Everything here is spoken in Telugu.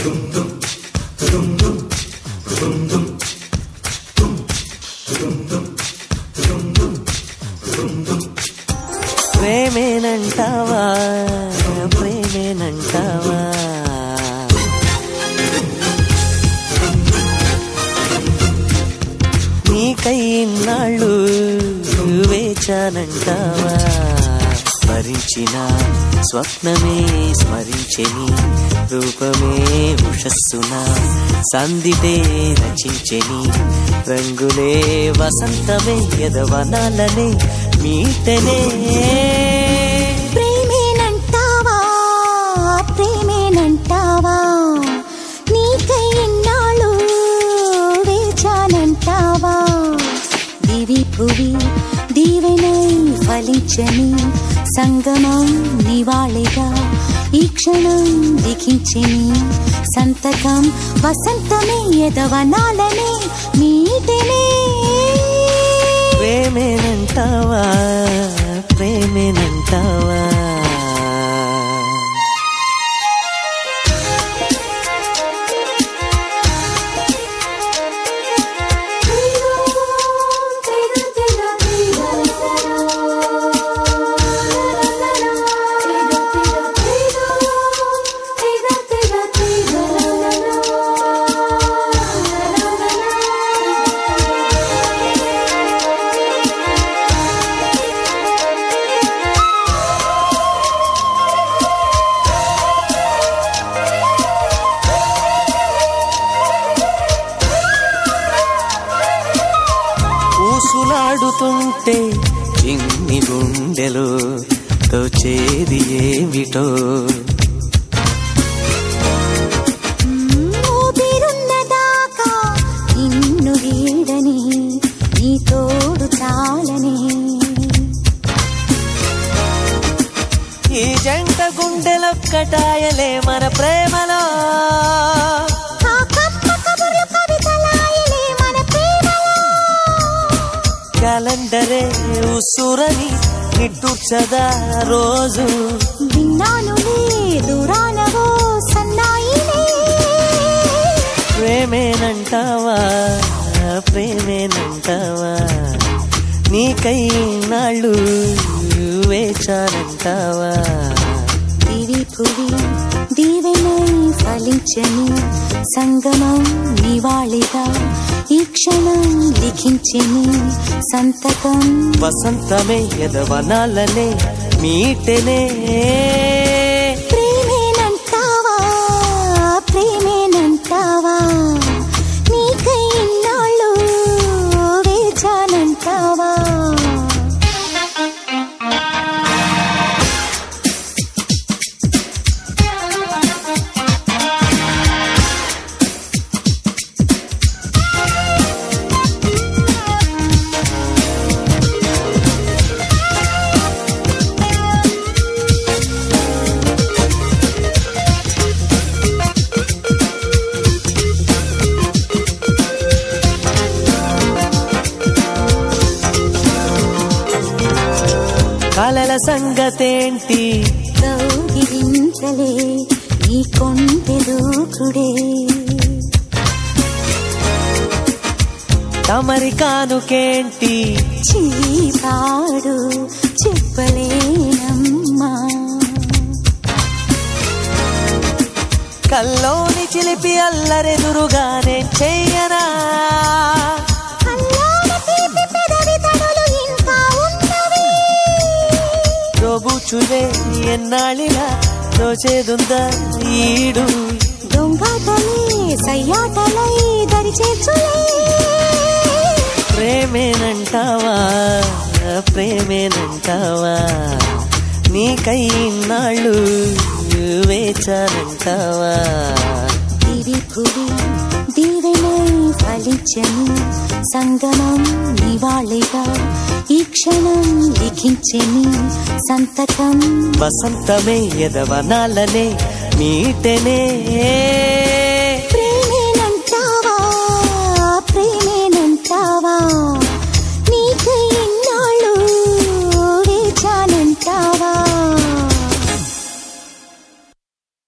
ప్రేమేనంటావా ప్రేమేనంటావా నీకై ఇన్నాళ్ళు వేచానంటావా స్మరించిన స్వప్నమే స్మరించెని రూపమే ఉషస్సున సందిటే రచించెని రంగులే వసంతమే ఎదవనాలనే మీటనే ప్రేమేనంటావా ప్రేమేనంటావా నీకై ఎన్నాళ్ళు వేచానంటావా దివి భువి దీవెనై ఫలించని సంగమం నివాళిగా ఈ క్షణం లిఖించని సంతకం వసంతమే ఎదవనాలనే మీటనే ప్రేమేనంటావా ప్రేమేనంటావా ఊసులాడుతుంటే చిన్ని గుండెలు తోచేది ఏమిటో ఊపిరున్నదాకా నిన్ను వీడని నీ తోడు చాలని ఈ జంట గుండెలొక్కటాయలే మన ప్రేమలో ఆ కమ్మ కబుర్లు కవితలాయలే మన ప్రేమలో క్యాలెండరే ఉసురని నిట్టూర్చదా రోజు విన్నానులే దూరానవో సన్నాయిలే ప్రేమేనంటావా ప్రేమేనంటావా నీకై నాళ్ళు వేచానంటావా దివి పువి దీవెనై ఫలించని సంగమం నివాళిగా ఈ క్షణం లిఖించని సంతకం వసంతమే ఎదవనాలనే మీటనే ప్రేమేనంటావా ప్రేమేనంటావా నీకై ఇన్నాళ్ళు వేచానంటావా కలల సంగతేంటి కౌగిలింతలే నీ కొంటె దూకుడే తమరి కానుకేంటి చీపాడు చెప్పలేనమ్మా కల్లోని చిలిపి అల్లరెదురుగానే చెయ్యనా అల్లాడ తీపి పెదవి తడులు ఇంకా ఉన్నవి దోబూచులే ఎన్నాళ్ళిలా దోచేదుందా ఈడు దొంగాటలే సయ్యాటలై దరి చేర్చులే ప్రేమేనంటావా ప్రేమేనంటావా నీకై నాళ్ళు వేచానంటావా దివి భువి దీవెనై ఫలించని సంగమం నివాళిగా ఈ క్షణం లిఖించని సంతకం వసంతమే ఎదవనాలనే మీటనే